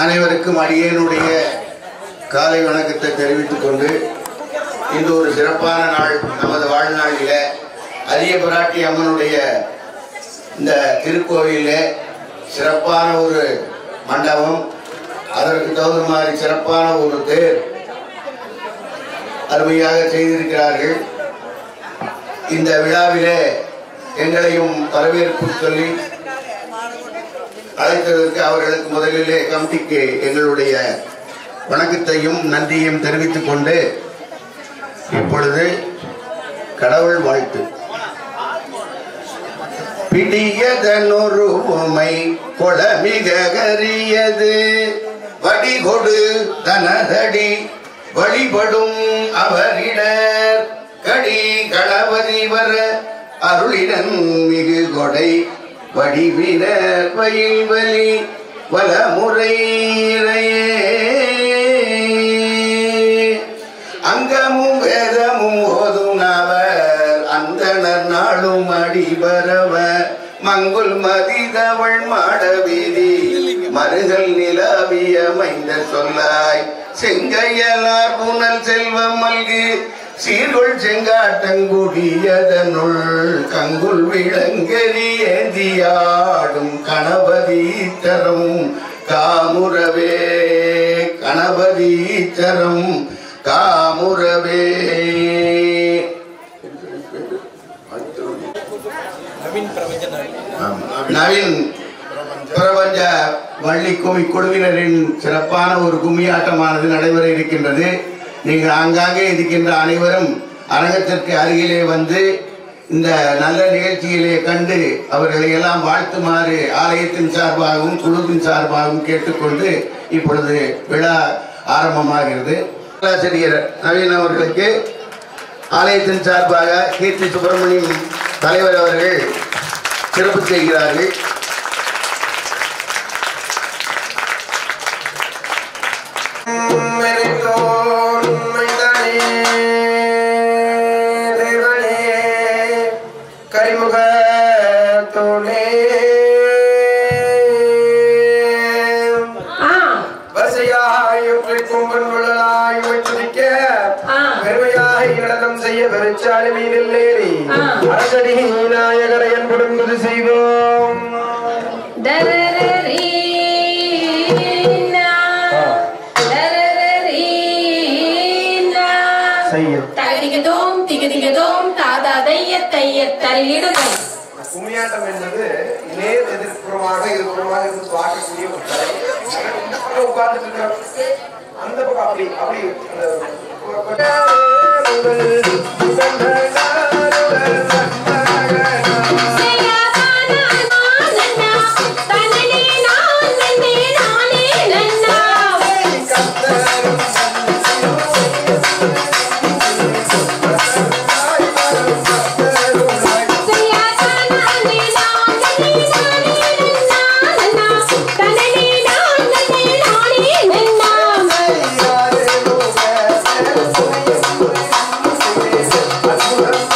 அனைவருக்கும் அடியேனுடைய காலை வணக்கத்தை தெரிவித்துக் கொண்டு இந்த ஒரு சிறப்பான நாள் நமது வாழ்நாளில அரிய பிராட்டி அம்மனுடைய இந்த திருக்கோயிலே சிறப்பான ஒரு மண்டபம் அதற்கு தகுந்த மாதிரி சிறப்பான ஒரு தேர் அருமையாக செய்திருக்கிறார்கள் இந்த விழாவிலே எங்களையும் வரவேற்பு சொல்லி அழைத்ததற்கு அவர்களுக்கு முதலிலே கமிட்டிக்கு எங்களுடைய வணக்கத்தையும் நன்றியும் தெரிவித்துக் கொண்டு இப்பொழுது கடவுள் வாழ்த்து பிடியதனொரு உமை கொளமிக கரியது வடிகொடு தனதடி வழிபடும் அவரிடர் கடி கணபதி வர அருளிடன் மிகு கொடை வடிவினர் வயல்வலி வலமுறையே அங்கமும் வேதமும் ஓதும் நாவர் அந்தனர் நாளும் அடிபரவ மங்குல் மதிதவள் மாட வீதி மருகல் நிலாவிய மைந்த சொல்லாய் செங்கையலார் புனல் செல்வம் மல்கு சீர்கொள் செங்காட்டங்குடியதனுள் கங்குல் விளங்கெறி ஏந்தியாடும் கணபதி தரும் காமுறவே கணபதி தரும் காமுறவே ஆமா. நவீன் பிரபஞ்ச வள்ளி குமி குழுவினரின் சிறப்பான ஒரு கும்மியாட்டமானது நடைபெற இருக்கின்றது நீங்கள் ஆங்காங்கே இருக்கின்ற அனைவரும் அரங்கத்திற்கு அருகிலே வந்து இந்த நல்ல நிகழ்ச்சியிலே கண்டு அவர்களை எல்லாம் வாழ்த்துமாறு ஆலயத்தின் சார்பாகவும் குழுவின் சார்பாகவும் கேட்டுக்கொண்டு இப்பொழுது விழா ஆரம்பமாகிறது ஆசிரியர் நவீன் அவர்களுக்கு ஆலயத்தின் சார்பாக கீர்த்தி சுப்பிரமணியம் தலைவர் அவர்கள் சிறப்பு செய்கிறார்கள் கரிமுகத்தோனே ஆ வரிசையாய் ஒற்றை கொம்பன் விழலாய் வைத்துதிக்க ஆ. பெருமையாய் நடனம் செய்ய பெருச்சாலை மீதில் ஏறி ஆ. அரசடி நாயகரை என்பது செய்வோம் தரரரீனா, தரரரீனா. செய்ய தகதிகதோம், திகதிகதோம், தாதா தைய தைய தரையிடுதோம். கும்மியாட்டம் என்பது நேர் எதிர்ப்புறமாக இருபுறமாக இருந்து பார்க்கக்கூடிய ஒரு கலை உட்கார்ந்து இருக்கிறோம் அந்த பக்கம் அப்படி அப்படி செய்யாதானா நானண்ணா, தன்னனே நான் நன்னே நானே நன்னா. செய்யாதானா நீ நான் நன்னே நானே நன்னா, நன்னா. தன்னனே நான் நன்னே நானே நன்னா. அற்புதம்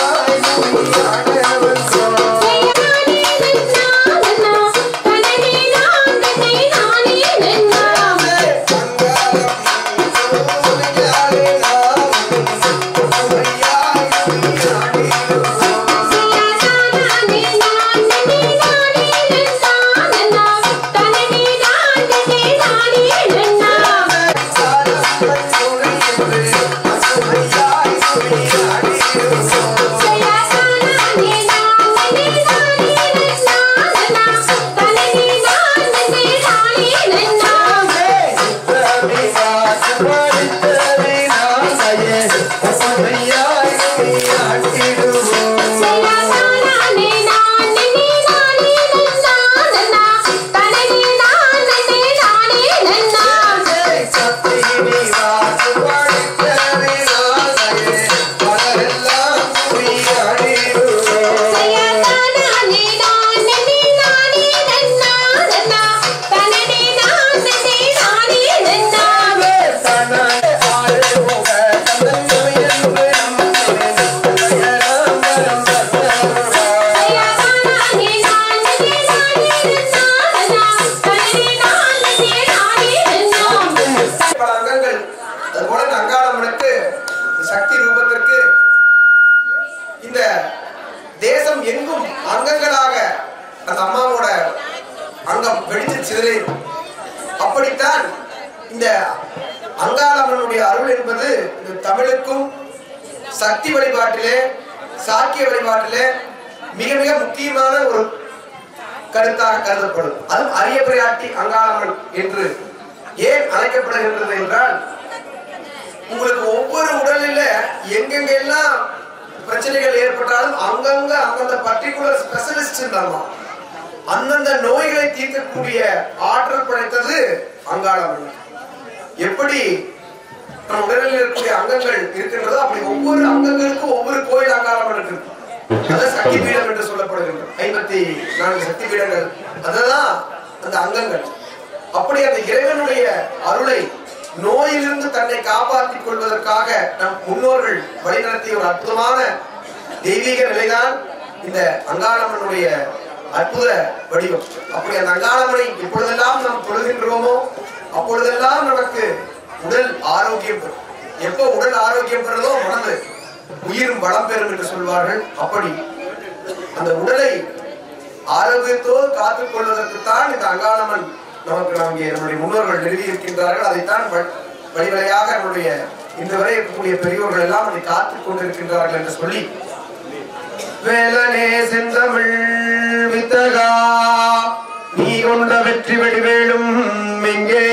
தேசம் எங்கும் அங்கங்களாக அந்த அம்மாவோட அங்கம் வெடித்து சிதறிடும் அப்படித்தான் இந்த அங்காளம்மனுடைய அருள் என்பது இந்த தமிழுக்கும் சக்தி வழிபாட்டிலே சாக்கிய வழிபாட்டிலே மிக மிக முக்கியமான ஒரு கருத்தாக கருதப்படும் அதுவும் அரிய பிரியாட்டி அங்காளம்மன் என்று ஏன் அழைக்கப்படுகின்றது என்றால் உங்களுக்கு ஒவ்வொரு உடலில எங்கெங்கெல்லாம் பிரச்சனைகள் ஏற்பட்டாலும் அங்கங்க அந்தந்த பர்டிகுலர் ஸ்பெஷலிஸ்ட் இருந்தாலும் அந்தந்த நோய்களை தீர்க்கக்கூடிய ஆற்றல் படைத்தது அங்காளம்மன் எப்படி நம் உடலில் இருக்கக்கூடிய அங்கங்கள் இருக்கின்றதோ அப்படி ஒவ்வொரு அங்கங்களுக்கும் ஒவ்வொரு கோயில் அங்காளம்மன் இருக்கு அது சக்தி பீடம் என்று சொல்லப்படுகின்றது ஐம்பத்தி நான்கு சக்தி பீடங்கள் அதுதான் அந்த அங்கங்கள் அப்படி அந்த இறைவனுடைய அருளை நோயிலிருந்து தன்னை காப்பாற்றிக் கொள்வதற்காக நம் முன்னோர்கள் வழிநடத்திய ஒரு அற்புதமான தெய்வீக நிலைதான் இந்த அங்காளம்மனுடைய அற்புத வடிவம் அப்படி அந்த அங்காளம்மனை எப்பொழுதெல்லாம் நாம் தொழுகின்றோமோ அப்பொழுதெல்லாம் நமக்கு உடல் ஆரோக்கியம் பெறும் எப்போ உடல் ஆரோக்கியம் பெறுதோ மனது உயிரும் வளம் பெறும் என்று சொல்வார்கள் அப்படி அந்த உடலை ஆரோக்கியத்தோடு காத்துக் கொள்வதற்குத்தான் இந்த அங்காளம்மன் நமக்கு நாம் இங்கே நம்முடைய முன்னோர்கள் நிறுவி இருக்கின்றார்கள் அதைத்தான் வ- வழிவழியாக நம்முடைய இன்று வரை இருக்கக்கூடிய பெரியோர்கள் எல்லாம் அதை காத்துக் கொண்டிருக்கின்றார்கள் என்று சொல்லி வேலனே செந்தமிழ் வித்தகா நீ கொண்ட வெற்றி வடிவேலும் எங்கே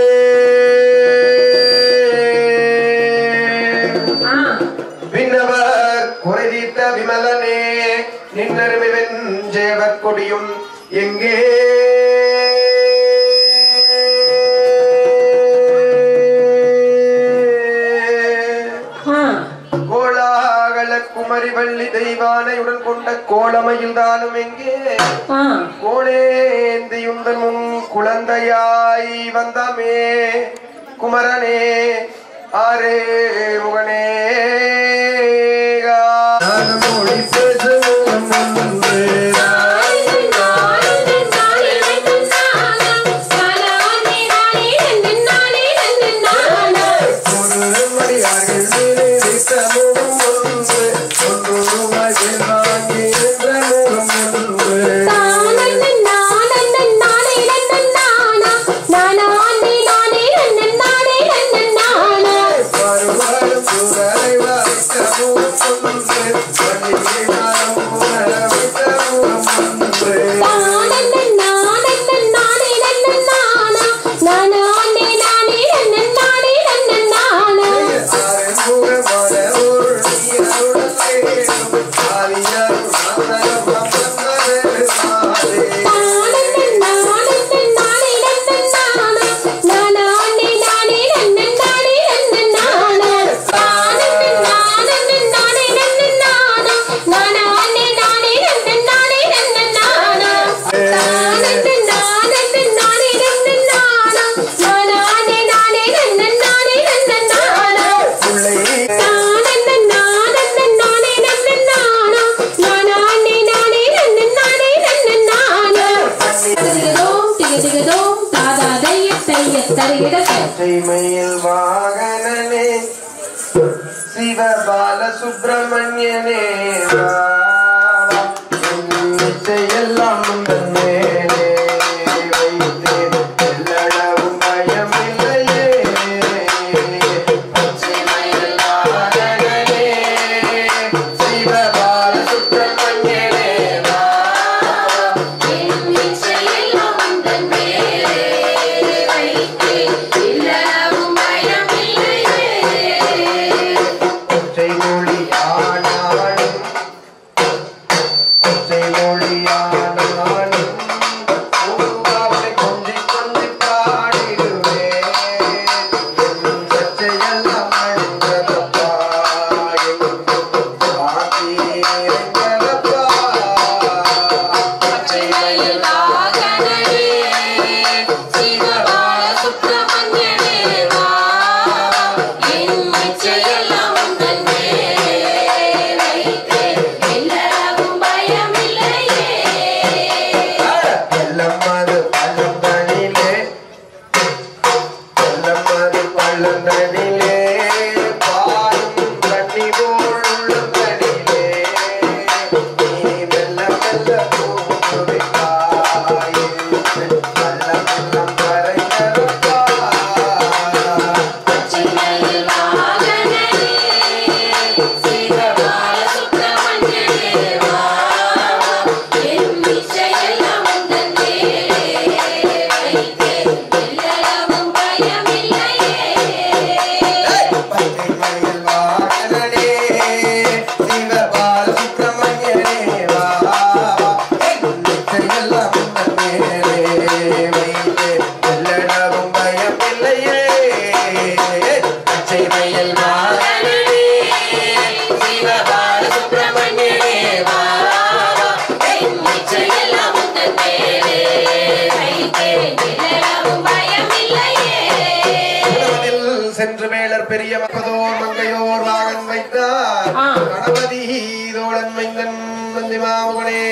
ஆ விண்ணவர் குறைதீர்த்த விமலனே நின்னருமை வெஞ்சேவர் கொடியும் எங்கே ஆ கோலாகல குமரி வள்ளி தெய்வானையுடன் கொண்ட கோலமையில் தானும் எங்கே ஆ கோலேந்தியுந்தன் முன் குழந்தையாய் வந்தமே குமரனே ஆரே முகனே மொழி பேசும் கைமையில் வாகனனே சிவபால சுப்பிரமணியனே வா, வா. என் இச்சையெல்லாம் உந்தன் மேலே வைத்தேன். எல்லளவும் பயமில்லையே. பச்சைமயில் வாகனனே, சிவபால சுப்பிரமணியனே வா, வா. ஒற்றை மொழி ஆனாலும் ஒற்றை மொழி ஆனாலும் உருவாவை கொஞ்சி கொஞ்சி பாடிடுவேன் என் சச்சையெல்லாம் அழிந்ததப்பா எங்கும் பார்த்தீர்களப்பா பச்சை மயில் எல்லாம் உந்தன் மேலே வைத்தேன் எல்லாரும் பயமில்லையே பெரிய மப்பதோர் மங்கையோர் வாகன் வைத்தார் ஆ. கணபதி தோழன் மைந்தன் வந்தி மாமுகனே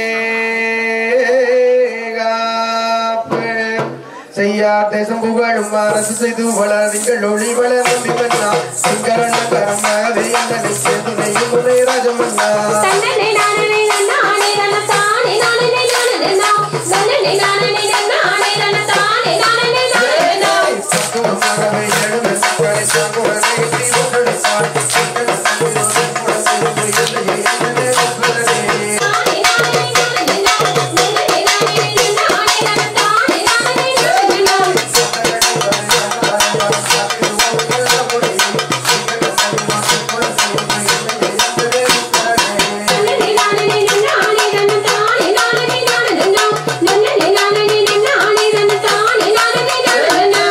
காப்பு. செய்யார் தேசம் புகழும் அரசு செய்து வளர் நீங்கள் ஒளி வளர் நம்பி மன்னா சிங்கரன் கரம் மகதேந்தனை துணையும் துணை ராஜமன்னா தன்னனை நானனை நன்னானே நன்னதானே நானனை நானனனா தன்னனை நானனை நன்னானே நன்னதானே நானனை நானனனா நானே நானனை நானனனா தன்னனை நானனை நன்னானே நன்னதானே நானனை நானனனா தன்னனை நானனை நன்னானே நன்னதானே நானனை நானனனா தன்னனை நானனை நன்னானே நன்னதானே நானனை நானனனா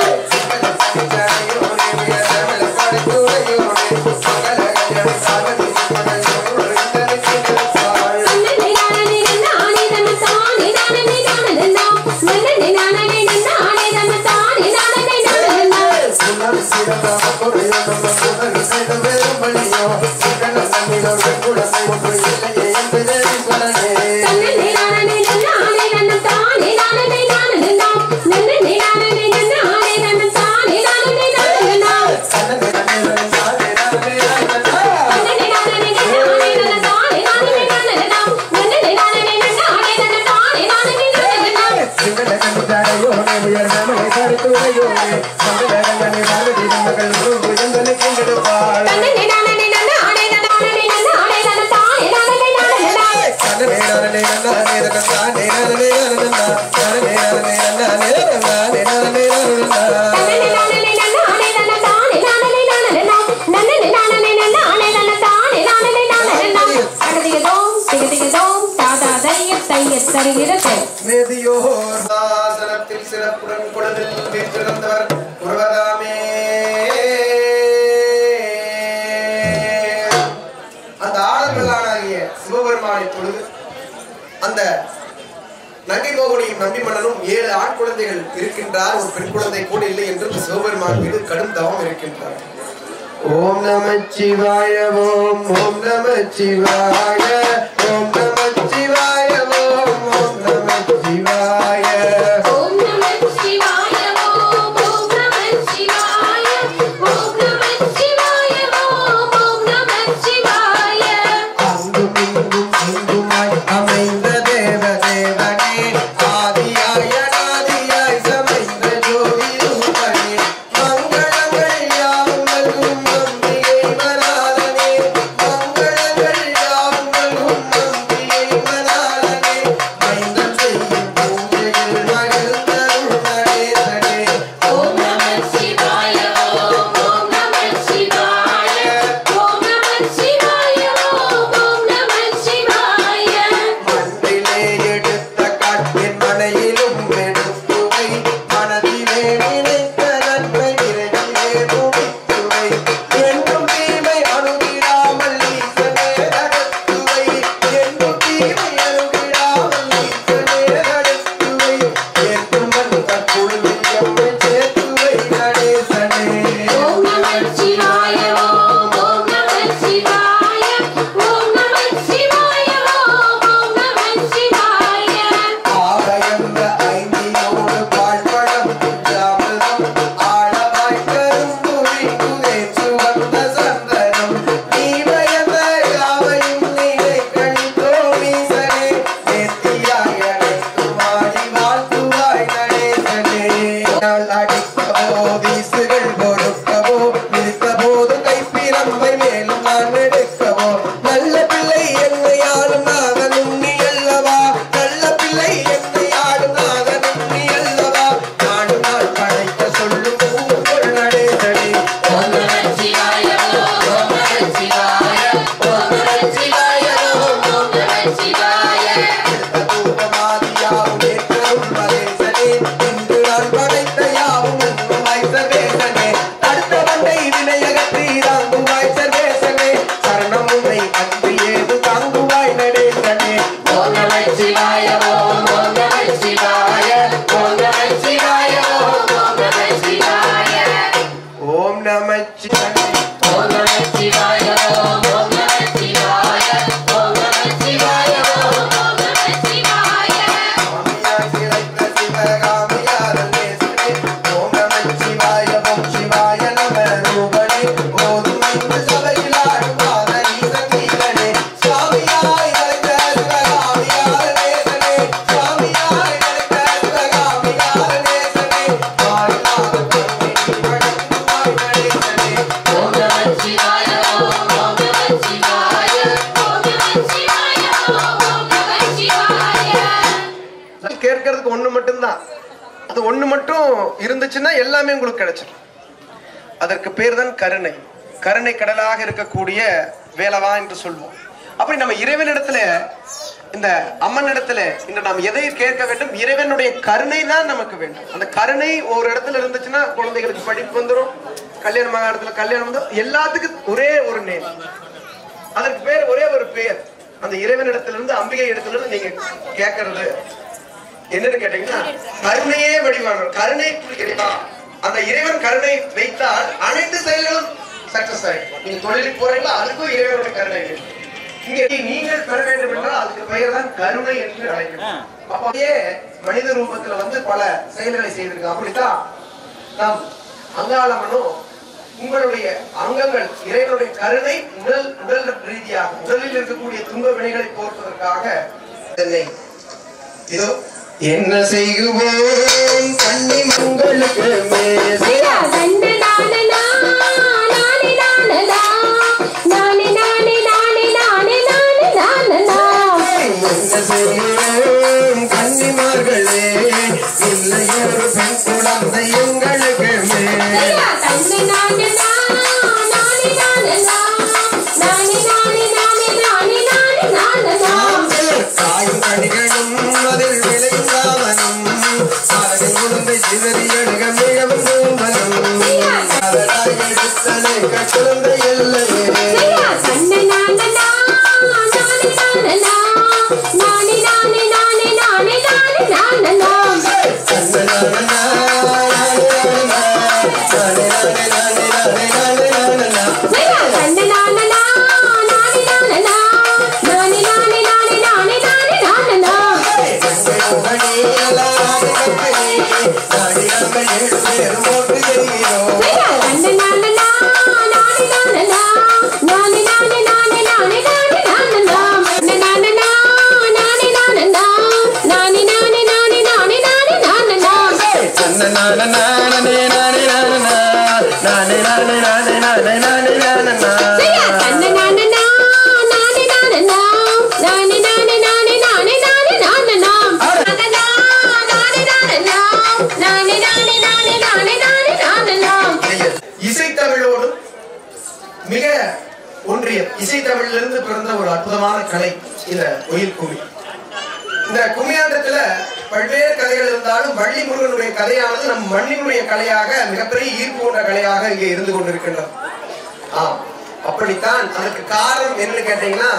நன்னனை நானனை நன்னானே நன்னதானே நானனை நானனனா நன்னனை நானனை நன்னானே நன்னதானே நானனை நானனனா நன்னனை நானனை நன்னானே நன்னதானே நானனை நானனனா நன்னனை நானனை நன்னானே நன்னதானே நானனை நானனனா நன்னனை நானனை நன்னானே நன்னதானே நானனை நானனனா நன்னனை நானனை நன்னானே நன்னதானே நானனை நானனனா நன்னனை நானனை நன்னானே நன்னானே நன்னானே நன்னதானே நானனை நானனனா நன்னனை நானனை நன்னானே நன்னதானே நானனை நானனனா நன்னனை நானனை நன்னானே நன்னதானே நானனை நானனனா அகதிகதோம் திகதிகதோம் தாதா தைய தைய தருகிறது நெதியோர் சாசனத்தில் சிறப்புடன் குழுவில் வீற்றிருந்தவர் உருவதாமே அந்த ஆடல்களானாகிய சிவபெருமானை பொழுது அந்த நங்கை மோகனியும் நம்பி மன்னனும் ஏழு ஆண் குழந்தைகள் இருக்கின்றார் ஒரு பெண் குழந்தை கூட இல்லை என்று இந்த சிவபெருமான் மீது கடும் தவம் இருக்கின்றார் ஓம் நம சிவாய ஓம் ஓம் நம சிவாய ஓம் நம சிவாய ஓம் ஓம் நம சிவாய ஓம் நம சிவாய ஓம் ஓம் நம சிவாய ஓம் நம சிவாய ஓம் ஓம் நம சிவாய அங்கும் இங்கும் இங்குமாய் அமைந்த தேவ தேவனே ஆதியாய் அனாதியாய் சமைந்த ஜோதி ரூபனே மங்களங்கள் யாவும் நல்கும் நம்பிகை மலாலனே மங்களங்கள் யாவும் நல்கும் நம்பிகை மலாலனே மைந்தன் செய்யும் பூஜையில் மகிழ்ந்தருள் நடேசனே ஓம் நம சிவாய ஓம் ஓம் நம சிவாய ஓம் நம சிவாய ஓம் ஓம் நம சிவாய மண்ணிலே எடுத்த காட்டின் மலையிலும் எடுத்துவை மனதிலே நினைத்த நன்மை விரைவிலே முடித்துவை என்றும் தீமை அணுகிடாமல் ஈசனே நடத்துவை என்றும் தீமை அணுகிடாமல் ஈசனே நடத்துவை என்றும் வந்த குழுவில் எம்மை சேர்த்துவை நடேசனே ஓம் நம சிவாய ஓம் ஓம் நம சிவாய ஓம் நம சிவாய ஓம் ஓம் நம சிவாய ஆலயந்த ஐந்தியோடு பாழ்பழம் குஞ்சாமலம் ஆழவாய் கரும்புரி குதேச்சு வந்த சந்தனம் நீ பயந்த யாவையும் நீரை கணித்தோமீசனே நேர்த்தியாய் அழைத்தும் ஆடி வாழ்த்துவாய் நடேசனே நாள் அடிக்கவோ வீசுகள் பொறுக்கவோ நிறுத்த போது கைப்பிரம்பை மேலும் நான் எடுக்கவோ நல்ல பிள்ளை என்னை ஆளும் நாதனும் நீ அல்லவா நல்ல பிள்ளை என்னை ஆளும் நாதனும் நீ அல்லவா நாடு நாள் படைத்த சொல்லும் ஊர் நடேசனே ஓம் நம சிவாய ஓம் ஓம் நம சிவாய ஓம் நம சிவாய ஓம் ஓம் நம சிவாய தூபமாதியாவும் ஏற்றரும் மதேசனே இன்று நான் படைத்த யாவும் உண்மையாய் சர்வேசனே அடுத்த வண்டை வினையகற்றி தாங்குவாய் சர்வேசனே சரணம் உன்னை அன்பு ஏது தாங்குவாய் நடேசனே ஓம் நம சிவாய ஓம் ஓம் நம சிவாய ஓம் நம சிவாய ஓம் ஓம் நம சிவாய ஓம் நமச்சிவாய கேட்கறதுக்கு ஒண்ணு மட்டும்தான் அது ஒண்ணு மட்டும் இருந்துச்சுன்னா எல்லாமே உங்களுக்கு கிடைச்சிடும் அதற்கு பேர் தான் கருணை கருணை கடலாக இருக்கக்கூடிய வேலவா என்று சொல்வோம் அப்படி நம்ம இறைவனிடத்துல இந்த அம்மன் இடத்துல இன்று நாம் எதை கேட்க வேண்டும் இறைவனுடைய கருணை தான் நமக்கு வேண்டும் அந்த கருணை ஒரு இடத்துல இருந்துச்சுன்னா குழந்தைகளுக்கு படிப்பு வந்துடும் கல்யாணம் ஆகிற இடத்துல கல்யாணம் வந்துடும் எல்லாத்துக்கும் ஒரே ஒரு நேம் அதற்கு பேர் ஒரே ஒரு பெயர் அந்த இறைவனிடத்துல இருந்து அம்பிகை இடத்துல இருந்து நீங்க கேட்கறது என்னன்னு கேட்டீங்கன்னா கருணையே வடிவான கருணை இறைவா அந்த இறைவன் கருணை வைத்தால் அனைத்து செயல்களும் சக்சஸ் ஆயிடும் நீங்க தொழிலுக்கு போறீங்களா அதுக்கும் இறைவனுடைய கருணை வேணும். இங்கே நீங்கள் பெற வேண்டும் என்றால் அதுக்கு பெயர் தான் கருணை என்று அழைக்கணும் அப்பயே மனித ரூபத்துல வந்து பல செயல்களை செய்திருக்காங்க அப்படித்தான் நாம் அங்காளம்மனும் உங்களுடைய அங்கங்கள் இறைவனுடைய கருணை உடல் உடல் ரீதியாக உடலில் இருக்கக்கூடிய துன்ப வினைகளை போக்குவதற்காக என்னை இதோ என்ன செய்குவோம் கண்ணி மங்களுக்கு மேசை ஐயா, தன்னு நானு நா, நானே நானு நா, நானே நானே நானே நானே நானே நானு நா. என்ன செய்கிறோம் கன்னிமார்களே இல்லையொரு பெண் குழந்தை எங்களுக்கு மேல் ஐயா, தன்னு நானு நா, நானே நானு நா, நானே நானே நானே நானே நானே நானு நா. தாயும் கனிகளும் அதில் விளையும் தாமனும் அதனை குழந்தை சிதறி எழுக மிகவும் தூமனும் அதனால் எடுத்தனை கட்டுந்த எல்லையே ஐயா, தன்னு நானு நா, நானே நானு நா, நானே நானே நானே நானே நானே நானு நா. ஐயா, தன்னு நானு நா, நானே நானு நா, நானே நானே நானே நானே நானே நானு நா. ஐயா, தன்னு நானு நா, நானே நானு நா, நானே நானே நானே நானே நானே நானு நா. நானு நானு நா, நானே நானு நா, நானே நானே நானே நானே நானே நானு நா. ஐயா, தன்னு நானு நா, நானே நானு நா, நானே நானே நானே நானே நானே நானு நா. நானு நா, நானே நானு நா, நானே நானே நானே நானே நானே நானு நா. இசைத்தமிழோடும் மிக ஒன்றிய இசைத்தமிழிலிருந்து பிறந்த ஒரு அற்புதமான கலை இந்த ஒயில் கும்மி இந்த கும்மியாட்டத்துல பல்வேறு கதைகள் இருந்தாலும் வள்ளி முருகனுடைய கதையானது நம் மண்ணினுடைய கலையாக மிகப்பெரிய ஈர்ப்பு கொண்ட கலையாக இங்கே இருந்து கொண்டிருக்கின்றது ஆம் அப்படித்தான் அதற்கு காரணம் என்ன கேட்டீங்கன்னா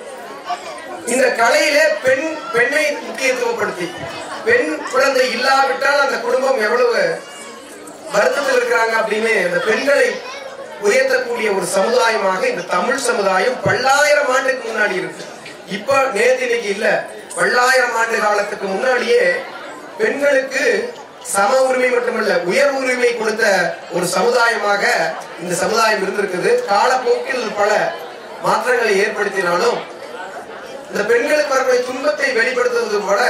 இந்த கலையில பெண் பெண்ணை முக்கியத்துவப்படுத்தி பெண் குழந்தை இல்லாவிட்டால் அந்த குடும்பம் எவ்வளவு வருத்தத்தில் இருக்கிறாங்க அப்படின்னு இந்த பெண்களை உயர்த்தக்கூடிய ஒரு சமுதாயமாக இந்த தமிழ் சமுதாயம் பல்லாயிரம் ஆண்டுக்கு முன்னாடி இருக்கு இப்ப நேத்து இன்னைக்கு இல்ல பல்லாயிரம் ஆண்டு காலத்துக்கு முன்னாடியே பெண்களுக்கு சம உரிமை மட்டுமல்ல உயர் உரிமை கொடுத்த ஒரு சமுதாயமாக இந்த சமுதாயம் இருந்திருக்குது காலப்போக்கில் பல மாற்றங்களை ஏற்படுத்தினாலும் இந்த பெண்களுக்கு வரக்கூடிய துன்பத்தை வெளிப்படுத்துவது போல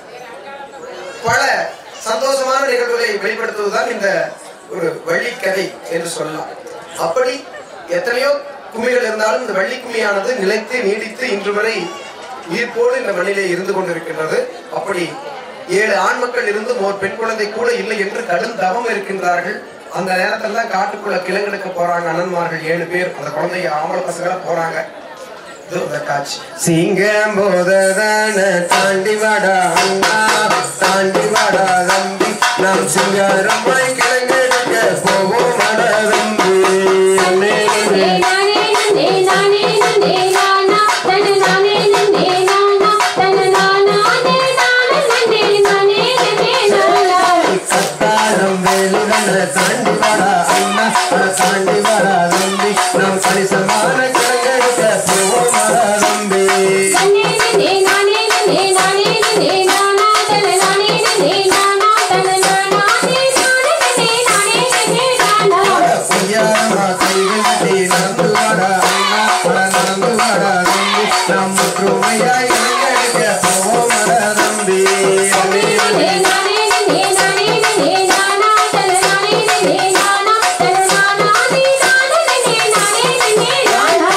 பல சந்தோஷமான நிகழ்வுகளை வெளிப்படுத்துவதுதான் இந்த ஒரு வள்ளி கதை என்று சொல்லலாம் அப்படி எத்தனையோ கும்மிகள் இருந்தாலும் இந்த வள்ளி கும்மியானது நிலைத்து நீடித்து இன்று வரை உயிர்ப்போடு இந்த மண்ணிலே இருந்து கொண்டிருக்கின்றது அப்படி ஏழு ஆண் மக்கள் இருந்தும் ஒரு பெண் குழந்தை கூட இல்லை என்று கடும் தவம் இருக்கின்றார்கள் அந்த நேரத்துல தான் காட்டுக்குள்ள கிழங்கெடுக்க போறாங்க அண்ணன்மார்கள் ஏழு பேர் அந்த குழந்தைய ஆம்பளை பசங்களா போறாங்க இதோ இந்த காட்சி சிங்கம் போததான தாண்டி வாடா அண்ணா தாண்டி வாடா தம்பி நாம் சிங்காரமாய் கிழங்கெடுக்க போவோம் வாடா தம்பி அண்ணே, நே நானே நே நானே நே நானா தன நானே நே நானா தன நானா நே நானா நே நானே நே நானா கத்தாரம் வேலுடன தாண்டி வாடா அண்ணா அட தாண்டி வாடா தம்பி நாம் சரிசமான கிழங்கெடுக்க போவோம் வாடா தம்பி நே நே நானே நே நானே நே நானா தன நானே நே நானா தன நானா நே நானே நே நானே நே நானா பொய்யாரமா கைகள் கட்டி நடந்து வாடா அண்ணா அட நடந்து வாடா தம்பி நாம் முற்றுமையாய் கிழங்கெடுக்க போவோம் வாடா தம்பி அண்ணே, நே நானே நே நானே நே நானா தன நானே நே நானா தன நானா நே நானே நே நானே நே நானா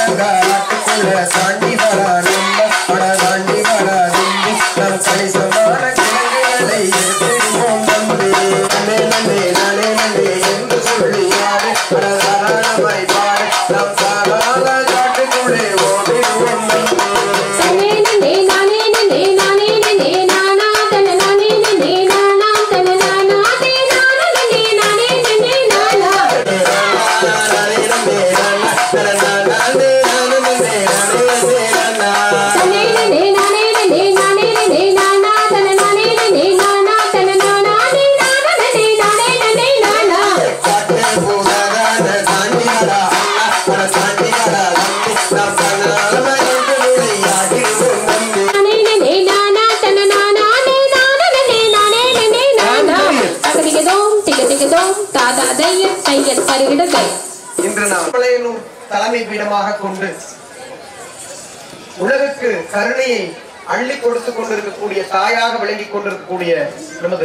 கட்டங்காட்டுக்குள்ள தாண்டி வரா நம்ம அட தாண்டி வரா தம்பி நம் கணிசமான தையல் தருகிடதை இன்று நாம் மலையனூர் தலைமை பீடமாக கொண்டு உலகுக்கு கருணையை அள்ளி கொடுத்துக் கொண்டிருக்கக்கூடிய தாயாக விளங்கிக் கொண்டிருக்கக்கூடிய நமது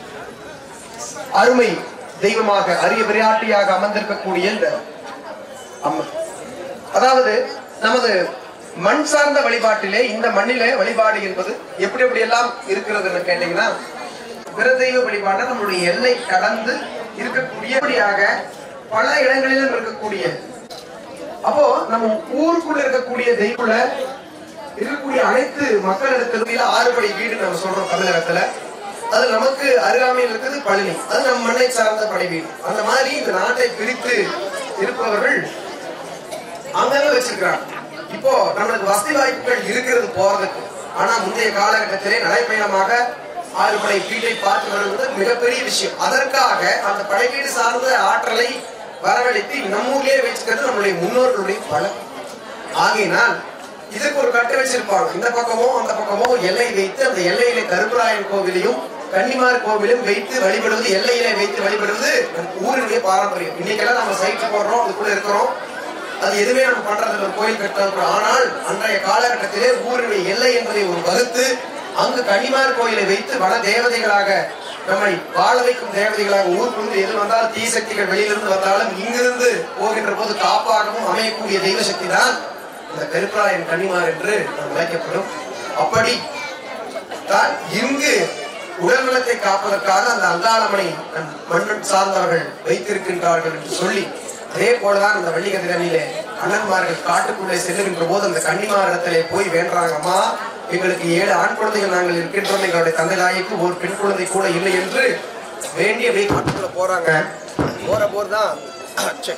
அருமை தெய்வமாக அரிய விளையாட்டியாக அமர்ந்திருக்கக்கூடிய இந்த அம்மன் அதாவது நமது மண் சார்ந்த வழிபாட்டிலே இந்த மண்ணிலே வழிபாடு என்பது எப்படி எப்படி எல்லாம் இருக்கிறதுன்னு கேட்டீங்கன்னா பிற தெய்வ வழிபாடு நம்மளுடைய எல்லை கடந்து இருக்கக்கூடியபடியாக பல இடங்களிலும் இருக்கக்கூடிய அப்போ நம்ம ஊருக்குள்ள இருக்கக்கூடிய தெய்வல இருக்கக்கூடிய அனைத்து மக்களிடத்திலும் ஆறுபடை வீடு நம்ம சொல்றோம் தமிழகத்துல அது நமக்கு அருகாமையில் இருக்குது பழனி அது நம்ம மண்ணை சார்ந்த படை வீடு அந்த மாதிரி இந்த நாட்டை பிரித்து இருப்பவர்கள் அங்கங்க வச்சிருக்காங்க இப்போ நம்மளுக்கு வசதி வாய்ப்புகள் இருக்கிறது போறதுக்கு ஆனா முந்தைய காலகட்டத்திலே நடைப்பயணமாக ஆறு படை வீட்டை பார்த்து வருவது மிகப்பெரிய விஷயம் அதற்காக அந்த படைவீடு சார்ந்த ஆற்றலை வரவழைத்து நம்ம ஊர்லயே வச்சுக்கிறது நம்மளுடைய முன்னோர்களுடைய பலம் ஆகையினால் இதுக்கு ஒரு கட்டு வச்சிருப்பாங்க இந்த பக்கமோ அந்த பக்கமோ எல்லை வைத்து அந்த எல்லையில கருப்பராயன் கோவிலையும் கன்னிமார் கோவிலும் வைத்து வழிபடுவது எல்லையிலே வைத்து வழிபடுவது நம் ஊரினுடைய பாரம்பரியம் இன்னைக்கெல்லாம் நம்ம சைட்டு போடுறோம் அதுக்குள்ள இருக்கிறோம் அது எதுவுமே நம்ம பண்றது இல்ல, ஒரு கோயில் கட்டுறோம் ஆனால் அன்றைய காலகட்டத்திலே ஊரினுடைய எல்லை என்பதை ஒரு வகுத்து அங்கு கன்னிமார் கோயிலை வைத்து வன தேவதைகளாக நம்மை வாழ வைக்கும் தேவதைகளாக ஊருக்குள்ள எது வந்தாலும் தீ சக்திகள் வெளியிலிருந்து வந்தாலும் இங்கிருந்து போகின்ற போது காப்பாகவும் அமையக்கூடிய தெய்வ சக்தி தான் இந்த கருப்பராயன் கன்னிமார் என்று அழைக்கப்படும் அப்படி தான் இங்கு உடல் நலத்தை காப்பதற்காக அந்த அங்காளமனை நம் மன்னன் சார்ந்தவர்கள் வைத்திருக்கின்றார்கள் என்று சொல்லி அதே போலதான் அந்த வள்ளிகதிரனிலே அண்ணன்மார்கள் காட்டுக்குள்ளே செல்லுகின்ற போது அந்த கன்னிமாரிடத்திலே போய் வேண்டாங்கம்மா எங்களுக்கு ஏழு ஆண் குழந்தைகள் நாங்கள் இருக்கின்றோம் எங்களுடைய தந்தை தாய்க்கு ஒரு பெண் குழந்தை கூட இல்லை என்று வேண்டிய அப்படியே காட்டுக்குள்ள போறாங்க போற போதுதான் ச்சே.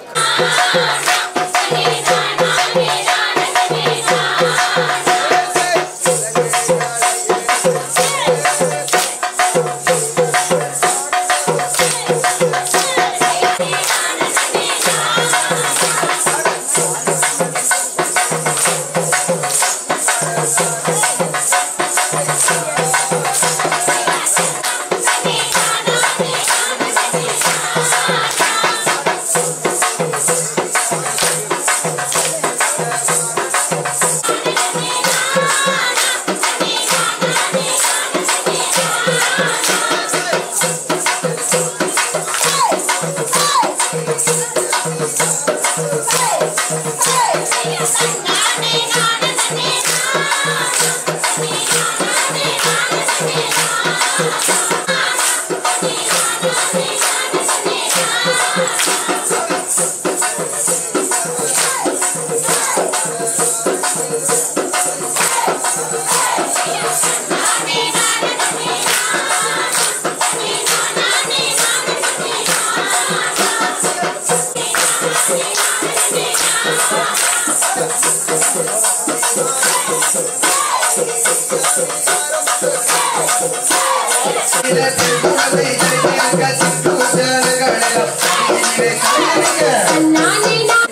நானே நான்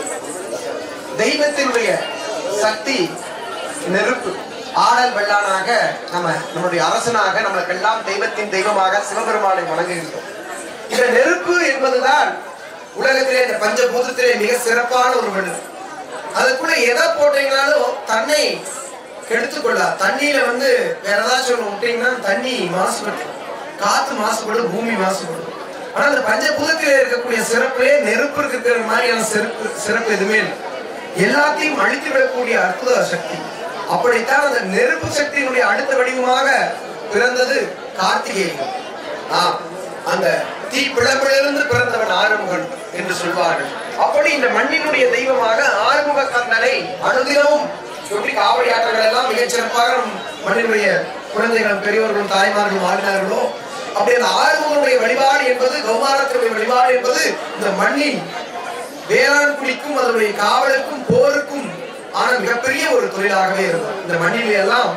தெய்வத்தினுடைய சக்தி நெருப்பு ஆடல் வெள்ளானாக நம்ம நம்முடைய அரசனாக நம்மளுக்கெல்லாம் தெய்வத்தின் தெய்வமாக சிவபெருமானை வணங்குகின்றோம் இந்த நெருப்பு என்பதுதான் உலகத்திலே இந்த பஞ்சபூதத்திலே மிக சிறப்பான ஒரு விடு அதுக்குள்ள எதை போட்டீங்கனாலும் தன்னை கெடுத்துக் கொள்ளா தண்ணியில வந்து வேற ஏதாச்சும் ஒண்ணு விட்டீங்கன்னா தண்ணி மாசுபடும் காத்து மாசுபடும் பூமி மாசுபடும் ஆனா அந்த பஞ்சபூதத்திலே இருக்கக்கூடிய சிறப்பே நெருப்பு இருக்கிற மாதிரியான சிறப்பு சிறப்பு எதுவுமே இல்லை எல்லாத்தையும் அழித்து விடக்கூடிய அற்புத சக்தி அப்படித்தான் அந்த நெருப்பு சக்தியினுடைய அடுத்த வடிவமாக பிறந்தது கார்த்திகேயன் ஆம், அந்த தீ பிளம்பிலிருந்து பிறந்தவன் ஆறுமுகன் என்று சொல்வார்கள் அப்படி இந்த மண்ணினுடைய தெய்வமாக ஆறுமுக கந்தனை அனுதினமும் எப்படி காவடி ஆட்டங்கள் எல்லாம் மிகச் சிறப்பாக நம் மண்ணினுடைய குழந்தைகளும் பெரியோர்களும் தாய்மார்களும் ஆடினார்களோ அப்படி அந்த ஆறுமுகனுடைய வழிபாடு என்பது கௌமாரத்தினுடைய வழிபாடு என்பது இந்த மண்ணின் வேளாண் குடிக்கும் அதனுடைய காவலுக்கும் போருக்கும் ஆன மிகப்பெரிய ஒரு தொழிலாகவே இருக்கும் இந்த மண்ணில் எல்லாம்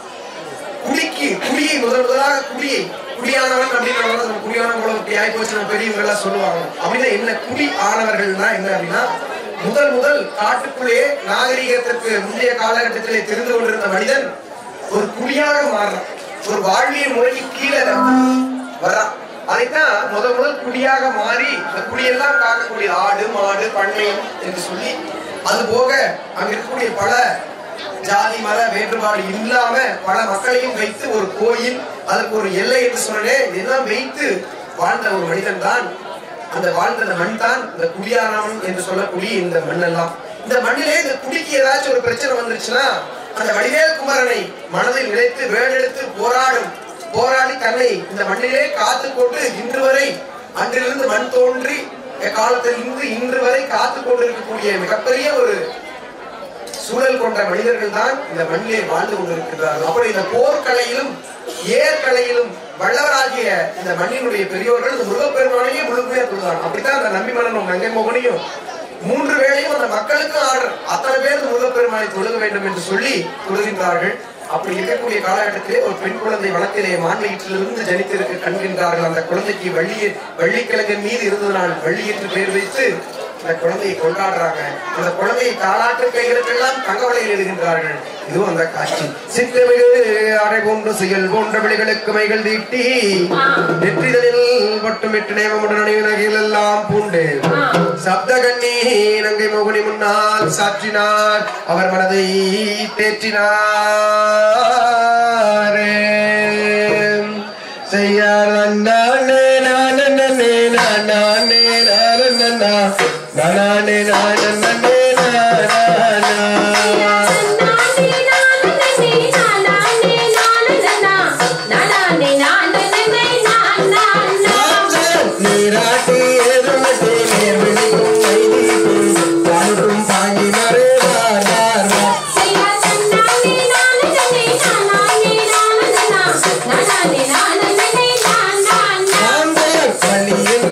குடிக்கு குடியை முதல் முதலாக குடியை குடியானவன் அப்படின்னு நம்ம குடியானவன் போல இப்படி ஆகி போச்சு நம்ம பெரியவங்க எல்லாம் சொல்லுவாங்க அப்படின்னா என்ன குடி ஆனவர்கள்னா என்ன அப்படின்னா முதல் முதல் காட்டுக்குள்ளே நாகரிகத்திற்கு முந்தைய காலகட்டத்திலே தெரிந்து கொண்டிருந்த மனிதன் ஒரு குடியாக மாறுறான் ஒரு வாழ்வியல் முறைக்கு கீழே வர்றான் அதைத்தான் முத முதல் குடியாக மாறி அந்த குடியெல்லாம் காக்கக்கூடிய ஆடு மாடு பண்ணையம் என்று சொல்லி அது போக அங்க இருக்கக்கூடிய பல ஜாதி மத வேறுபாடு இல்லாம பல மக்களையும் வைத்து ஒரு கோயில் அதற்கு ஒரு எல்லை என்று சொன்னேன் இதெல்லாம் வைத்து வாழ்ந்த ஒரு மனிதன் தான் அந்த வாழ்ந்த அந்த மண் தான் இந்த குடியானவன் என்று சொல்லக்கூடிய இந்த மண்ணெல்லாம் இந்த மண்ணிலே இந்த குடிக்கு ஏதாச்சும் ஒரு பிரச்சனை வந்துருச்சுன்னா அந்த வடிவேல் குமரனை மனதில் நினைத்து வேலெடுத்து போராடும் போராடி தன்னை இந்த மண்ணிலே காத்து கொண்டு இன்று வரை அன்றிலிருந்து மண் தோன்றி காலத்தில் இருந்து இன்று வரை காத்து கொண்டிருக்கக்கூடிய மிகப்பெரிய ஒரு சூழல் கொண்ட மனிதர்கள் தான் இந்த மண்ணிலே வாழ்ந்து கொண்டிருக்கிறார்கள் அப்படி இந்த போர்க்கலையிலும் ஏற்கலையிலும் வல்லவராகிய இந்த மண்ணினுடைய பெரியோர்கள் இந்த முருகப்பெருமானையே முழுமையா தொழுதாங்க அப்படித்தான் அந்த நம்பி மன்னனும் நங்கை மோகனையும் மூன்று வேளையும் அந்த மக்களுக்கு ஆர்டர் அத்தனை பேர் இந்த முருகப்பெருமானை தொழுக வேண்டும் என்று சொல்லி தொழுகின்றார்கள் அப்படி இருக்கக்கூடிய காலகட்டத்திலே ஒரு பெண் குழந்தை வனத்திலே மான்வயிற்றிலிருந்து ஜனித்திருக்க கண்கின்றார்கள் அந்த குழந்தைக்கு வள்ளி வள்ளிக்கிழங்கின் மீது இருந்ததனால் வள்ளி என்று பெயர் வைத்து அந்த குழந்தையை கொண்டாடுறாங்க அந்த குழந்தையை தாளாட்டு கைகளுக்கெல்லாம் தங்கவலையில் எழுகின்றார்கள் இதுவும் அந்த காட்சி சித்தமிகு அரை போன்ற செயல் போன்ற விழிகளுக்கு மைகள் தீட்டி நெற்றிதலில் பட்டுமிட்டு நேமமுடன் அணிவினகையில் எல்லாம் பூண்டு சப்த கண்ணி நங்கை மோகனி முன்னால் சாற்றினார் அவர் மனதை தேற்றினாரே செய்யார் நானே நானே நானே நானே நானே நானே நானே நீராட்டி எதிர்மட்டி நேர்விழிக்கும் கைதீட்டி வாழும் பாங்கி மறை வார் வார் வார் ஆம்பையர் பள்ளியில்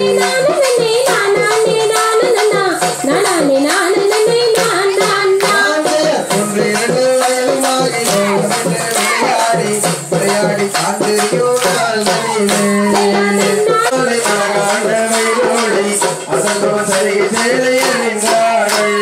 ஆம்பையர் ஒன்றிரண்டு வயலுமாகி விளையாடி விளையாடி காத்திரியோ நாள் மணியிலே மாலை அழகான வெயிலோடை அசந்தோ சரிகை சேலை அணிந்தார்கள்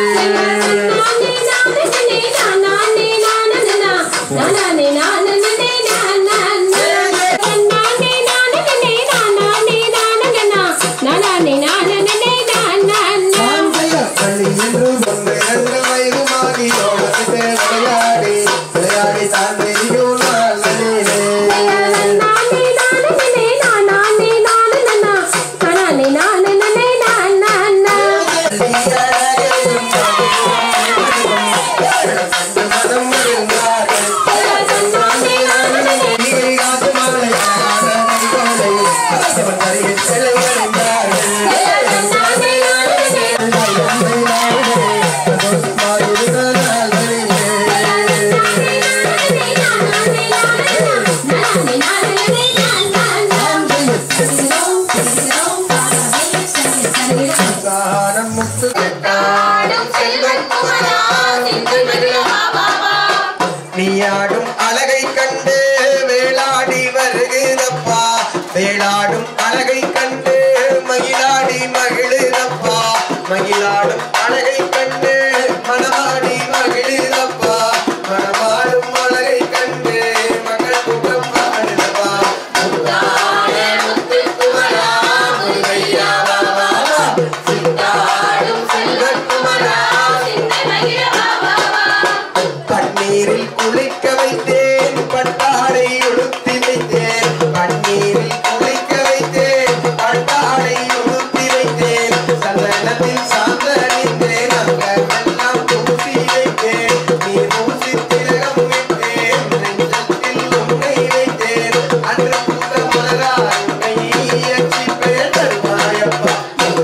ஆம்பையர் பள்ளியில் ஒன்றிரண்டு வயலுமாகி ஓடத்திலே விளையாடி விளையாடி காத்திரியோ நாள் மணியிலே நீயாடும் அழகை கண்டு வேளாடி வருகிறப்பா வேளாடும் அழகை கண்டு மகிழாடி மகிழுதப்பா மகிழாடும் அழகை கண்டு மனமாடி மகிழுதப்பா மனமாடும் அழகை கண்டு மக்கள் கூட்டம் பாடுதப்பா பன்னீரில் குளிக்க வைத்தேன் பட்டாடை உடுத்தி வைத்தேன் பன்னீரில் குளிக்க வைத்தேன் பட்டாடை உடுத்தி வைத்தேன் சந்தனத்தில் சாந்தனித்தேன் அங்கமெல்லாம் தூசி வைத்தேன் நீ மூசி திலகம் விட்டேன் நெஞ்சத்தில் உன்னை வைத்தேன் அன்று புத மலராய் உன்னை அச்சிப்பேன் தருவாயப்பா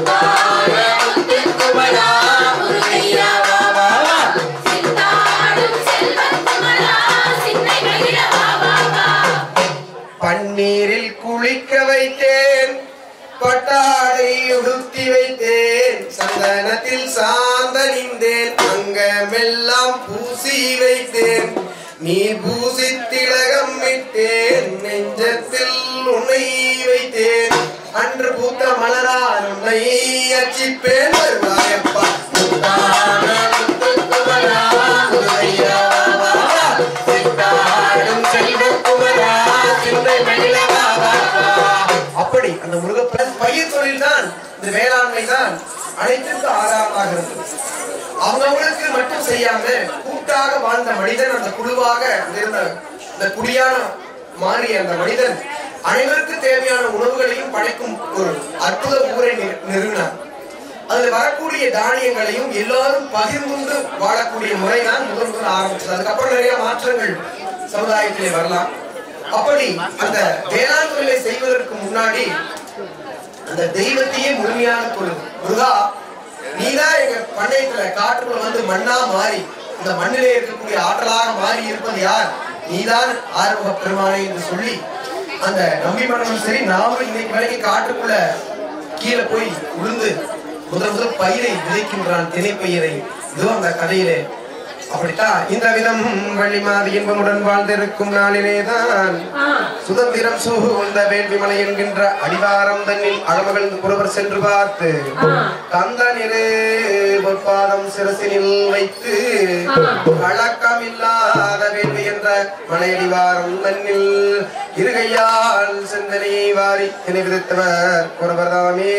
பன்னீரில் குளிக்க வைத்தேன் பட்டாடை உடுத்தி வைத்தேன் சந்தனத்தில் சாந்தனிந்தேன் அங்கமெல்லாம் பூசி வைத்தேன் நீ பூசி திலகம் விட்டேன் நெஞ்சத்தில் உன்னை வைத்தேன் அன்று பூத்த மலரால் உன்னை அச்சிப்பேன் வருவாயப்பா முத்தான முத்துக்குமரா, முருகையா, வா, வா, சித்தாடும் செல்வக்குமரா, சிந்தை மகிழ வா, வா, வா. அப்படி அந்த அந்த முருகப்பன் பயிர் தொழில் தான் இந்த வேளாண்மை தான் அனைத்திற்கும் ஆதாரமாக இருந்தது அவங்கவுங்களுக்கு மட்டும் செய்யாம கூட்டாக வாழ்ந்த மனிதன் அந்த குழுவாக இருந்த இந்த குடியான மாறிய அந்த மனிதன் அனைவருக்கு தேவையான உணவுகளையும் படைக்கும் ஒரு அற்புத ஊரை நி- நிறுவினார் அதுல வரக்கூடிய தானியங்களையும் எல்லாரும் பகிர்ந்து வாழக்கூடிய முறை தான் முதல் முதல் ஆரம்பிச்சது அதுக்கப்புறம் நிறைய மாற்றங்கள் சமுதாயத்திலே வரலாம் அப்படி அந்த வேளாண் தொழிலை செய்வதற்கு முன்னாடி அந்த தெய்வத்தையே முழுமையாக தொழுது முருகா நீதான் எங்க பண்ணையத்துல காட்டுக்குள்ள வந்து மண்ணா மாறி இந்த மண்ணிலே இருக்கக்கூடிய ஆற்றலாக மாறி இருப்பது யார் நீதான் ஆறுமுக பெருமானே என்று சொல்லி அந்த நம்பி மன்னனும் சரி நாமும் இன்னைக்கு வரைக்கும் காட்டுக்குள்ள கீழே போய் விழுந்து முதல் முதல் பயிரை விதைக்கின்றான் திணைப்பயிரை இதுவும் அந்த கதையிலே அப்படித்தான் இந்த விதம் வள்ளி மாறி இன்பமுடன் வாழ்ந்திருக்கும் நாளிலேதான் ஆ சுதந்திரம் சூழ்ந்த வேள்விமலை என்கின்ற அடிவாரம் தன்னில் அழமகள் புறவர் சென்று பார்த்து ஆ. கந்தனிரு பொற்பாதம் சிரசினில் வைத்து ஆ. கலக்கம் இல்லாத வேள்வி என்ற மலையடிவாரம் தன்னில் இருகையால் சிந்தனையை வாரி நினைவிருத்தவர் புறவர்தாமே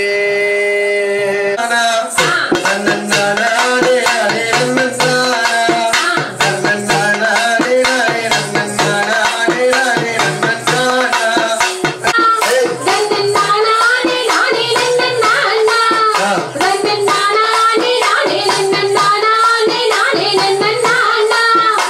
தன்னன் நானானே நானே நன்னன் நானா தன்னன் நானானே நானே நன்னன் நானானே நானே நன்னன் நானா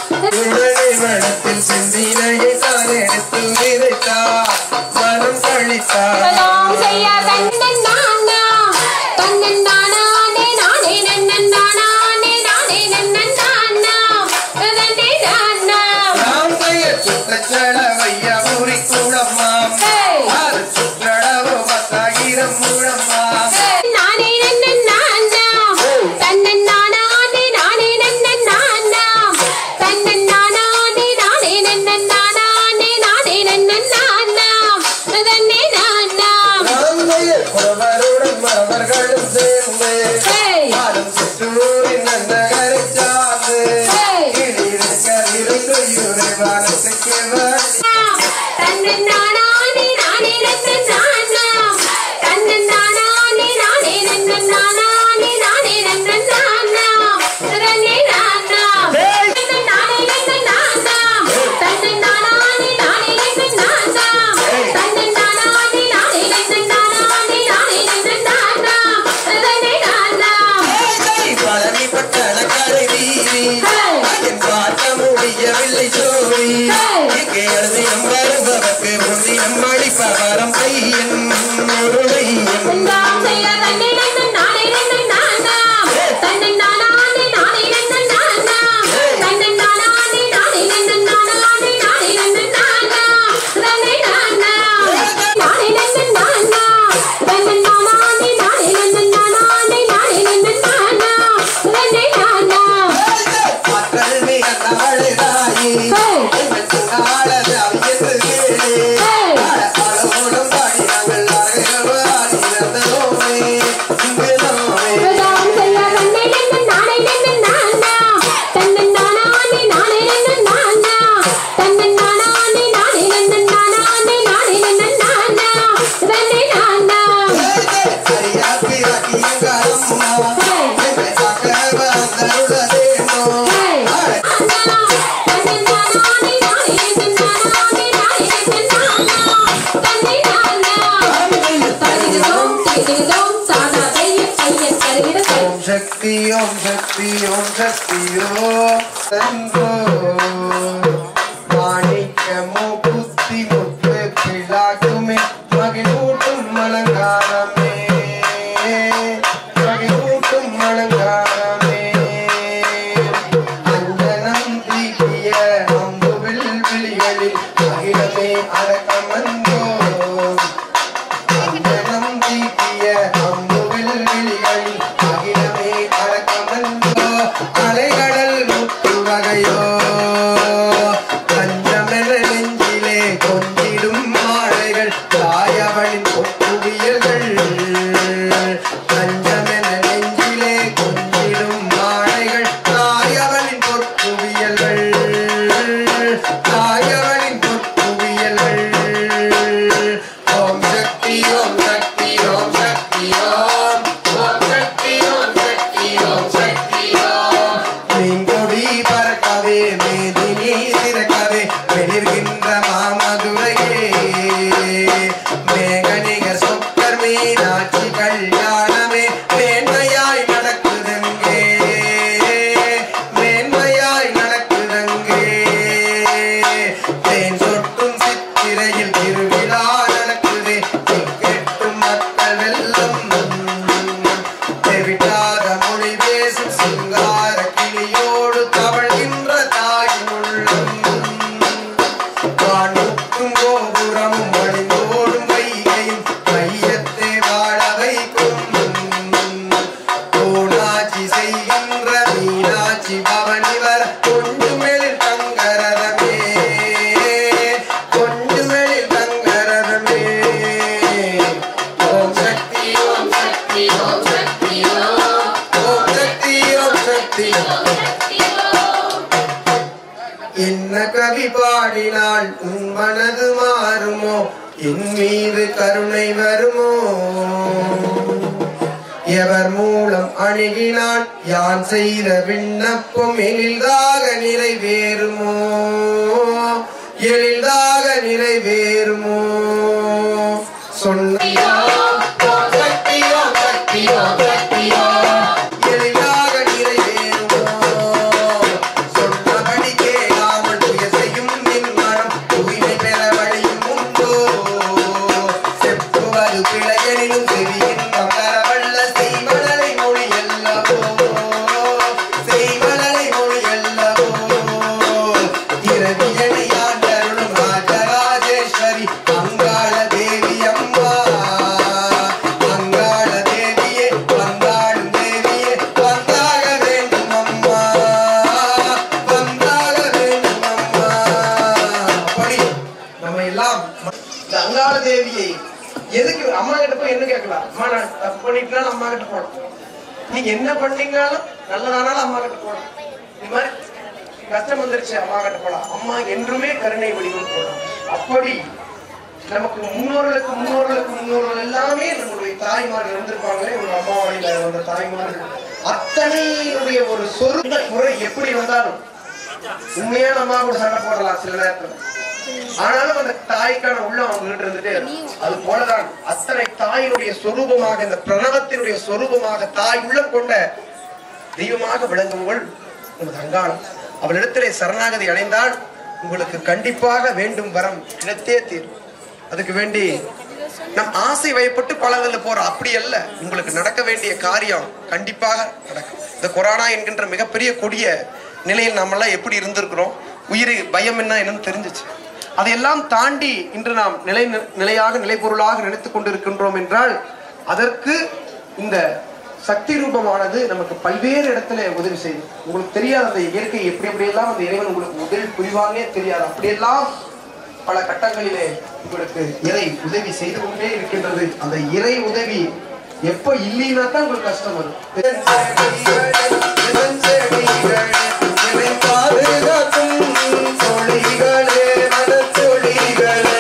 சலாம் செய்ய தன்னன் நானா தன்னன் நானானே நானே நன்னன் நானானே நானே நன்னன் நானா தன்னே நானா நானே நன்னன் நானா தன்னன் நானானே நானே நன்னன் நானா தன்னன் நானானே நானே நன்னன் நானானே நானே நன்னன் நானா தன்னே நானா மரவர்களும் சேர்ந்து ஹேய் ஆடும் சிற்றூரின் நன்னகரை சார்ந்து ஹேய் கிளியிருக்க இருந்து வானத்துக்கு வழி தன்னன் நானானே நானே நன்னன் நானா தன்னன் நானானே நானே நன்னன் நானானே நானே நன்னன் நானா தன்னே நானா தன்னன் நானே நன்னன் நானா தன்னன் நானானே நானே நன்னன் நானா தன்னன் நானானே நானே நன்னன் நானானே நானே நன்னன் நானா தன்னே நானா பழனி பட்டண கரை வீதி ஹேய் என் பார்க்க முடியவில்லை சோழி ஹேய் இங்கே எழுதினம் வருபவர்க்கு முந்தினம் அளிப்பவரம் பையன் ஒரு மையன் செந்தாம் செய்ய தன்னை நன்னன் நானே நன்னன் நானா தன்னன் நானானே நானே நன்னன் நானா தன்னன் நானானே நானே நன்னன் நானானே நானே நன்னன் நானா தன்னை நானா நானே நன்னன் நானா தன்னன் நானானே நானே நன்னன் நானானே நானே நன்னன் நானா தன்னை நானா மக்கள் மிகந்தவளே தாயி ஹேய் எங்கள் குங்காளது அவியத்து கேளே ஹேய் அழகோடும் பாடி நாங்கள் அழகோடு ஆடி நடந்தோமே இங்கு நோமே பிரதாம் செய்ய தன்னை நன்னன் நானே நன்னன் நானா தன்னன் நானானே நானே நன்னன் நானா தன்னன் நானானே நானே நன்னன் நானானே நானே நன்னன் நானா தன்னை நானா சரியா பிறக்கி எங்கள் அம்மா எங்கள் சக்கர வந்தருளதேனோ ஹேய் நானா தன்னன் நானானே நானே நன்னன் நானானே நானே நன்னன் நானா தன்னை நானா தருகிறோம் தருகிறோம் சாதா தைய தைய தருகிறோம் ஓம் சக்தி ஓம் சக்தி ஓம் சக்தியோ தந்தோ மாணிக்கமோ புத்தி முத்து பிளாக்குமே மகிழ்வூட்டும் மலங்காரமே மகிழ்வூட்டும் மலங்காரமே அஞ்சனம் தீட்டிய அம்புவில் விழிகளில் அகிலமே அரக்கமந்தோ அஞ்சனம் தீட்டிய அம்புவில் விழிகளில் அகிலமே அரக்கமந்தோ அலைகடல் முத்து வகையோ பஞ்சமென நெஞ்சிலே கொஞ்சிடும் மாலைகள் தாயவளின் ஒப்புவியல்கள் பஞ்சமென நெஞ்சிலே கொஞ்சிடும் மாலைகள் தாயவளின் பொற்குவியல்கள் தாயவளின் பொற்குவியல்கள் ஓம் சக்தி பாடினால் உன் மனது மாறுமோ என் மீது கருணை வருமோ எவர் மூலம் அணுகினான் யான் செய்த விண்ணப்பம் எளிதாக நிறைவேறுமோ எளிதாக நிறைவேறுமோ சொன்ன எளிதாக நிறைவேறுமோ சொன்னபடி கேளாமல் துய செய்யும் நின் மனம் தூய்மை பெற வழியும் உண்டோ செப்புவது பிழையெனினும் செவியின்பம் தரவல்ல செய்வளரை மொழி அல்லவோ செய்வளரை மொழி அல்லவோ இரவியனை ஆண்டருளும் ராஜராஜேஸ்வரி அங்காள தேவி அம்மா அங்காள தேவியே வந்தாடும் தேவியே வந்தாக வேண்டும் அம்மா வந்தாக வேண்டும் அம்மா அப்படி நம்ம எல்லாம் இந்த அங்காள தேவியை எதுக்கு அம்மா கிட்ட போய் என்ன கேட்கலாம் அம்மா நான் தப்பு பண்ணிட்டுனாலும் அம்மா கிட்ட போகணும் நீங்க என்ன பண்ணீங்கனாலும் நல்லதானாலும் அம்மா கிட்ட போகணும் இந்த மாதிரி கஷ்டம் வந்துருச்சு அம்மா கிட்ட போலாம் அம்மா என்றுமே கருணை வடிவம் போகலாம் அப்படி நமக்கு முன்னோர்களுக்கு முன்னோர்களுக்கு முன்னோர்கள் எல்லாமே நம்மளுடைய தாய்மார்கள் இருந்திருப்பாங்களே ஒரு அம்மா வழியில வந்த தாய்மார்கள் அத்தனையுடைய ஒரு சொருந்த முறை எப்படி வந்தாலும் உண்மையான அம்மா கூட சண்டை போடலாம் சில நேரத்துல ஆனாலும் அந்த தாய்க்கான உள்ளம் அவங்க கிட்ட இருந்துட்டே இருக்கும். அது போலதான் அத்தனை தாயினுடைய சொரூபமாக இந்த பிரணவத்தினுடைய சொரூபமாக தாய் உள்ளம் கொண்ட தெய்வமாக விளங்குவள் நமது அங்காளம் அவளிடத்திலே சரணாகதி அடைந்தால் உங்களுக்கு கண்டிப்பாக வேண்டும் வரம் கிடைத்தே தீரும் அதுக்கு வேண்டி நம் ஆசை வயப்பட்டு பலங்கள்ல போறோம் அப்படி அல்ல உங்களுக்கு நடக்க வேண்டிய காரியம் கண்டிப்பாக நடக்கும் இந்த கொரோனா என்கின்ற மிகப்பெரிய கொடிய நிலையில் நாமெல்லாம் எப்படி இருந்திருக்கிறோம் உயிர் பயம் என்ன என்னன்னு தெரிஞ்சிச்சு அதையெல்லாம் தாண்டி இன்று நாம் நிலை நிலையாக நிலைப்பொருளாக நினைத்துக் கொண்டிருக்கின்றோம் என்றால் அதற்கு இந்த சக்தி ரூபமானது நமக்கு பல்வேறு இடத்துல உதவி செய்யும் உங்களுக்கு தெரியாத அந்த இயற்கை எப்படி எப்படியெல்லாம் அந்த இறைவன் உங்களுக்கு உதவி புரிவானே தெரியாது அப்படியெல்லாம் பல கட்டங்களிலே உங்களுக்கு இறை உதவி செய்து கொண்டே இருக்கின்றது அந்த இறை உதவி எப்ப இல்லைன்னா தான் உங்களுக்கு கஷ்டம் வரும் தொழிகளே மனத்தொழிகளே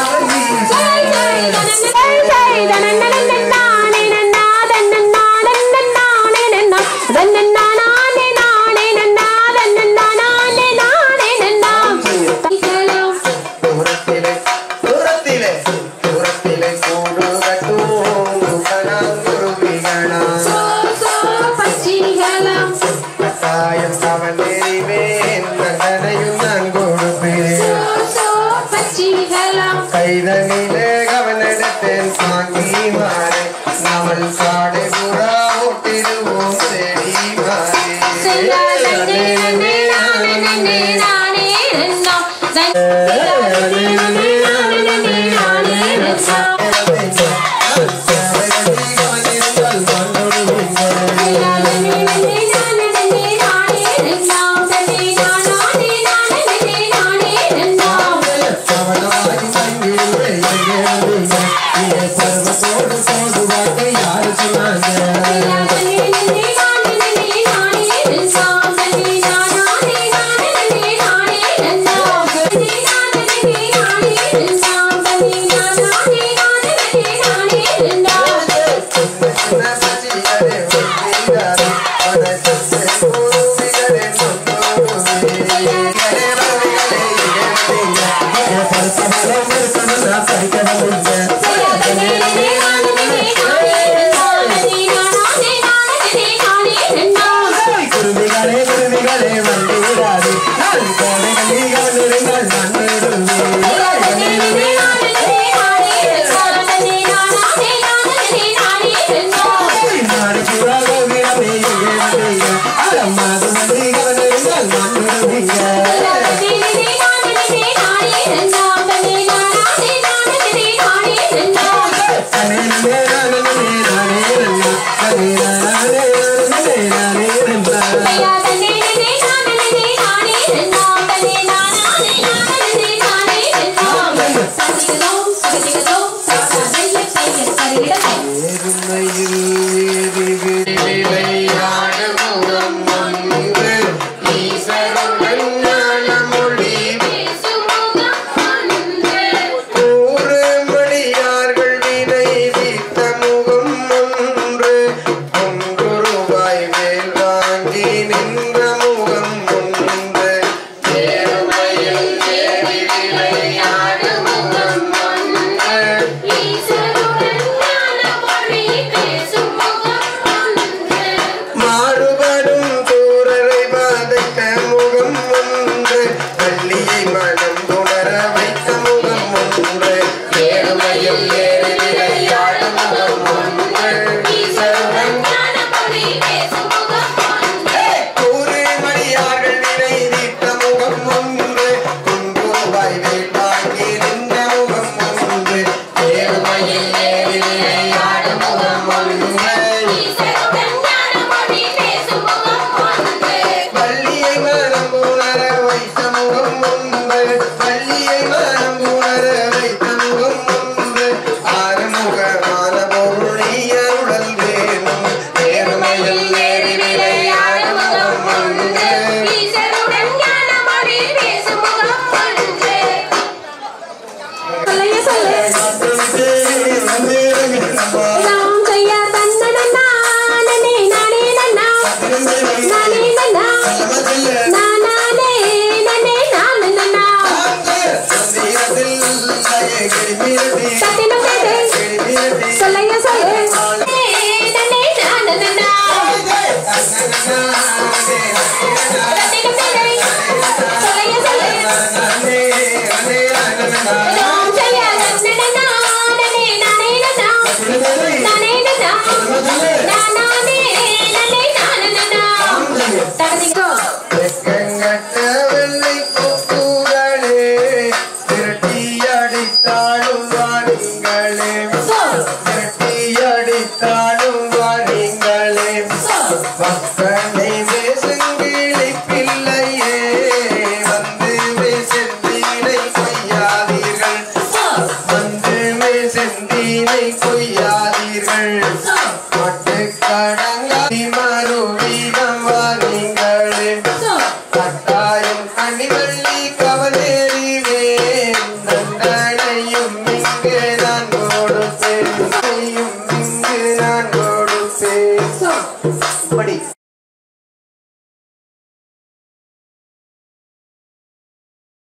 Hey, hey, நூறு மணியார்கள் வினை தீர்த்த முகம் ஒன்று ஒன்று ரூபாய் மேல் வாங்கி நின்ற முகம் ஒன்று ஏழ்மையில் ஏறி விளையாடு முகம் ஒன்று மாறுபடும் தூரரை பாதைத்த முகம் ஒன்று பள்ளியை மனம் உணர வைத்த முகம் ஒன்று ஏழ்மையில் ஏறி விளையாடு முகம் ஒன்று கூறு மணியார்கள் நிறைந்திட்ட முகம் ஒன்று குண்டு ரூபாய் வேல் வாங்கி நின்ற முகம் ஒன்று ஏழ்மையில் ஏறி விளையாடு முகம் ஒன்று பள்ளியை மனம் உணர வைத்த முகம் ஒன்று பள்ளியை மனம் உணர வைத்த முகம் ஒன்று ஆறுமுகமான பொருள் நீ அருளல் வேணும் நேர்மையில் ஏறி விளையாடு முகம் ஒன்று சொல்லைய சொல்லு நாம் செய்ய தன்னடனா நனே நானே நன்னா நானே நன்னா நானே நனே நானே நன்னா சத்தினம் கேட்டு சொல்லைய சொல்லு நனே நானே நன்னா சத்தினம் கேட்டு சொல்லைய சொல்லு நாம் செய்ய தன்னடனா நனே நானே நன்னா நானே நன்னா நானே நனே நானே நன்னா தகதிக்கோ வெக்கங்கட்ட வெள்ளை கொக்குகளே திரட்டி அடித்தாடும் வாருங்களே திரட்டி அடித்தாடும் வாருங்களே பக்கனை வேசுங்கிளி பிள்ளையே வந்து வேசெந்தீனை கொய்யாதீர்கள் வந்து வேசெந்தீனை கொய்யாதீர்கள் மட்டு